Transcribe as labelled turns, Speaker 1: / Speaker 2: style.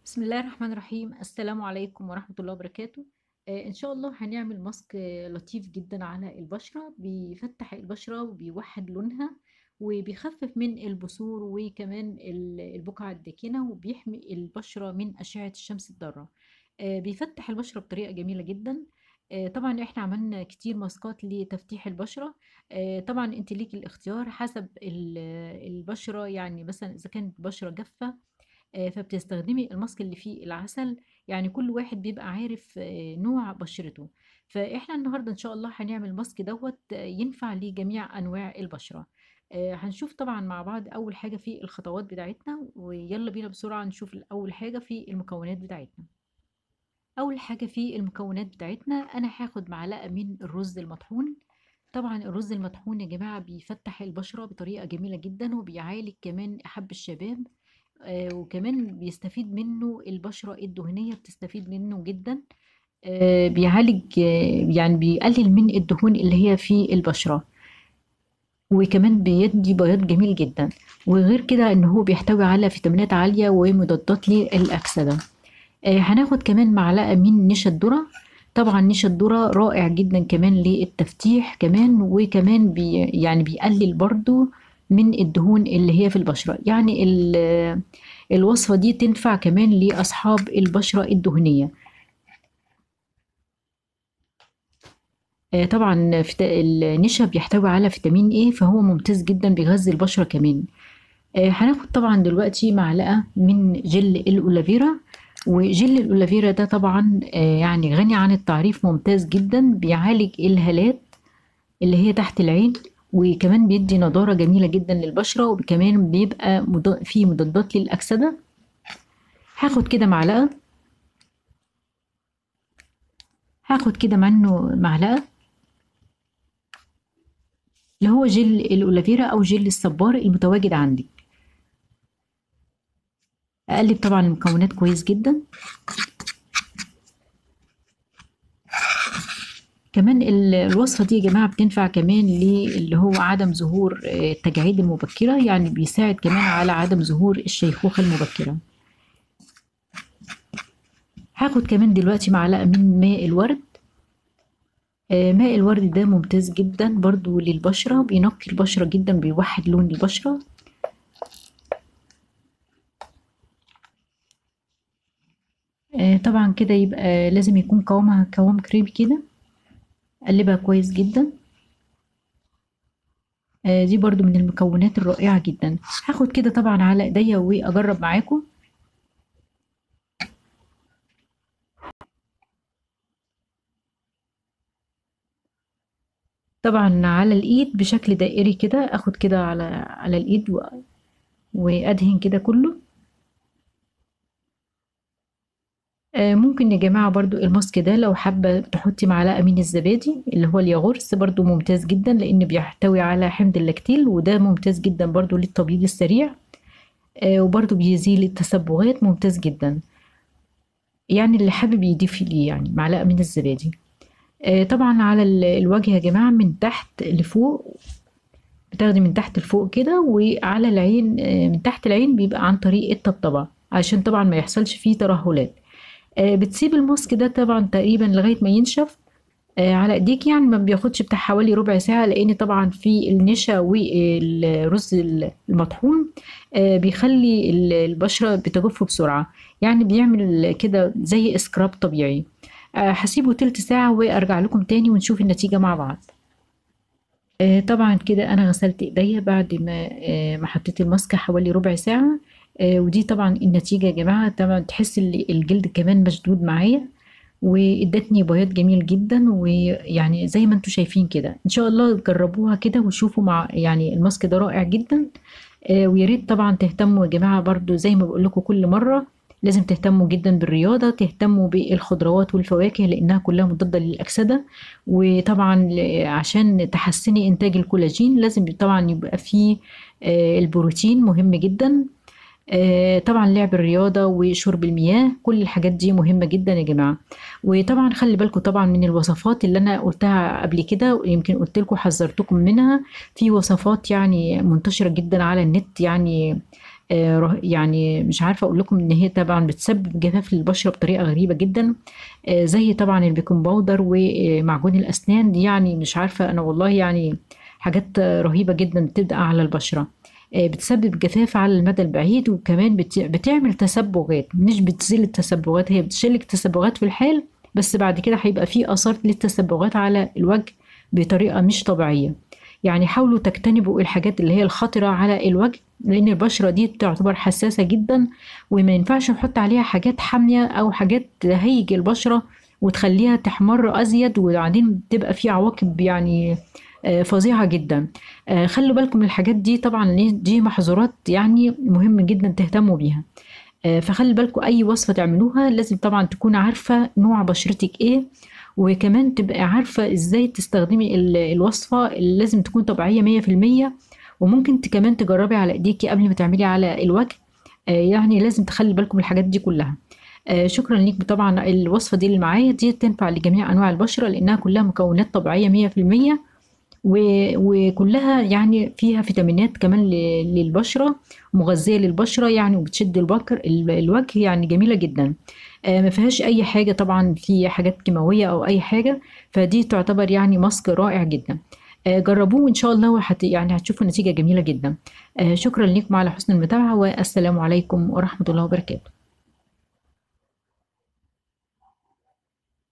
Speaker 1: بسم الله الرحمن الرحيم السلام عليكم ورحمة الله وبركاته آه، إن شاء الله هنعمل ماسك آه، لطيف جدا على البشرة بيفتح البشرة وبيوحد لونها وبيخفف من البثور وكمان ال- البقع الداكنة وبيحمي البشرة من أشعة الشمس الضارة آه، بيفتح البشرة بطريقة جميلة جدا آه، طبعا احنا عملنا كتير ماسكات لتفتيح البشرة آه، طبعا انت ليك الاختيار حسب ال- البشرة يعني مثلا اذا كانت بشرة جافة آه، فبتستخدمي الماسك اللي فيه العسل يعني كل واحد بيبقى عارف آه، نوع بشرته فاحنا النهارده ان شاء الله هنعمل ماسك دوت آه، ينفع لجميع انواع البشره آه، هنشوف طبعا مع بعض اول حاجه في الخطوات بتاعتنا ويلا بينا بسرعه نشوف اول حاجه في المكونات بتاعتنا اول حاجه في المكونات بتاعتنا انا هاخد معلقه من الرز المطحون طبعا الرز المطحون يا جماعه بيفتح البشره بطريقه جميله جدا وبيعالج كمان حب الشباب آه، وكمان بيستفيد منه البشرة الدهنية بتستفيد منه جدا آه، بيعالج آه، يعني بيقلل من الدهون اللي هي في البشرة وكمان بيدي بياض جميل جدا وغير كده ان هو بيحتوي على فيتامينات عالية ومضادات للأكسدة آه، هناخد كمان معلقة من نشا الذرة طبعا نشا الذرة رائع جدا كمان للتفتيح كمان وكمان بي يعني بيقلل برضو من الدهون اللي هي في البشرة يعني ال- الوصفة دي تنفع كمان لأصحاب البشرة الدهنية آه، طبعا فيتا- النشا بيحتوي على فيتامين ايه فهو ممتاز جدا بيغذي البشرة كمان آه، هناخد طبعا دلوقتي معلقة من جل الأولافيرا وجل الأولافيرا ده طبعا آه، يعني غني عن التعريف ممتاز جدا بيعالج الهالات اللي هي تحت العين وكمان بيدي نضارة جميلة جدا للبشرة وكمان بيبقى مض- فيه مضادات للأكسدة هاخد كده معلقة هاخد كده منه معلقة اللي هو جل الأولافيرا أو جل الصبار المتواجد عندي أقلب طبعا المكونات كويس جدا كمان ال- الوصفة دي يا جماعة بتنفع كمان اللي هو عدم ظهور آه، التجاعيد المبكرة يعني بيساعد كمان على عدم ظهور الشيخوخة المبكرة هاخد كمان دلوقتي معلقة من ماء الورد آه، ماء الورد ده ممتاز جدا برضو للبشرة بينقي البشرة جدا بيوحد لون البشرة آه، طبعا كده يبقى لازم يكون قوامها قوام كريمي كده قلبها كويس جدا آه، دي برضو من المكونات الرائعة جدا هاخد كده طبعا على ايديا واجرب معاكم طبعا على الايد بشكل دائري كده اخد كده على على الايد و- وادهن كده كله آه، ممكن يا جماعة برضو الماسك ده لو حابة تحطي معلقة من الزبادي اللي هو الياغورت برضو ممتاز جدا لأن بيحتوي على حمض اللاكتيل وده ممتاز جدا برضو للتبييض السريع آه، وبرضو بيزيل التصبغات ممتاز جدا يعني اللي حابب يضيف لي يعني معلقة من الزبادي آه، طبعا على ال- الوجه يا جماعة من تحت لفوق بتاخدي من تحت لفوق كده وعلى العين آه، من تحت العين بيبقى عن طريق الطبطبة عشان طبعا ما يحصلش فيه ترهلات آه، بتسيب الماسك ده طبعا تقريبا لغاية ما ينشف آه، على ايديك يعني ما بياخدش بتاع حوالي ربع ساعة لان طبعا في النشا والرز المطحون آه، بيخلي ال- البشرة بتجف بسرعة يعني بيعمل كده زي اسكراب طبيعي آه، هسيبه تلت ساعة وارجع لكم تاني ونشوف النتيجة مع بعض آه، طبعا كده انا غسلت ايديا بعد ما آه، ما حطيت الماسك حوالي ربع ساعة آه، ودي طبعا النتيجة يا جماعة طبعا تحس ان الجلد كمان مشدود معايا وادتني بياض جميل جدا ويعني زي ما انتم شايفين كده ان شاء الله جربوها كده وشوفوا مع يعني الماسك ده رائع جدا آه، ويا ريت طبعا تهتموا يا جماعة برضو زي ما بقول لكم كل مرة لازم تهتموا جدا بالرياضة تهتموا بالخضروات والفواكه لأنها كلها مضادة للأكسدة وطبعا ل- عشان تحسني إنتاج الكولاجين لازم طبعا يبقى فيه آه، البروتين مهم جدا آه، طبعا لعب الرياضة وشرب المياه كل الحاجات دي مهمة جدا يا جماعة وطبعا خلي بالكم طبعا من الوصفات اللي أنا قلتها قبل كده يمكن قلت لكم حذرتكم منها في وصفات يعني منتشرة جدا على النت يعني آه، ره- يعني مش عارفة أقول لكم إن هي طبعا بتسبب جفاف للبشرة بطريقة غريبة جدا آه، زي طبعا البيكنج باودر ومعجون الأسنان دي يعني مش عارفة أنا والله يعني حاجات آه، رهيبة جدا بتبدأ على البشرة آه، بتسبب جفاف على المدى البعيد وكمان بت- بتعمل تسبغات مش بتزيل التسبغات هي بتشيل التسبغات في الحال بس بعد كده هيبقى في آثار للتسبغات على الوجه بطريقة مش طبيعية يعني حاولوا تجتنبوا الحاجات اللي هي الخطرة على الوجه لأن البشرة دي تعتبر حساسة جدا وما ينفعش نحط عليها حاجات حامية أو حاجات تهيج البشرة وتخليها تحمر أزيد وبعدين تبقى في عواقب يعني آه، فظيعة جدا آه، خلوا بالكم من الحاجات دي طبعا لأن دي محظورات يعني مهم جدا تهتموا بيها آه، فخلي بالكم أي وصفة تعملوها لازم طبعا تكون عارفة نوع بشرتك إيه وكمان تبقى عارفة إزاي تستخدمي ال- الوصفة اللي لازم تكون طبيعية مية في المية وممكن ت- كمان تجربي على إيديكي قبل ما تعملي على الوجه آه، يعني لازم تخلي بالكم من الحاجات دي كلها آه، شكرا ليك طبعا الوصفة دي اللي معايا دي تنفع لجميع أنواع البشرة لأنها كلها مكونات طبيعية مية في المية و- وكلها يعني فيها فيتامينات كمان ل- للبشرة مغذية للبشرة يعني وبتشد البكر ال- الوجه يعني جميلة جدا آه، ما فيهاش أي حاجة طبعا في حاجات كيماوية أو أي حاجة فدي تعتبر يعني ماسك رائع جدا آه، جربوه وإن شاء الله وحت يعني هتشوفوا نتيجة جميلة جدا آه، شكرا لكم على حسن المتابعة والسلام عليكم ورحمة الله وبركاته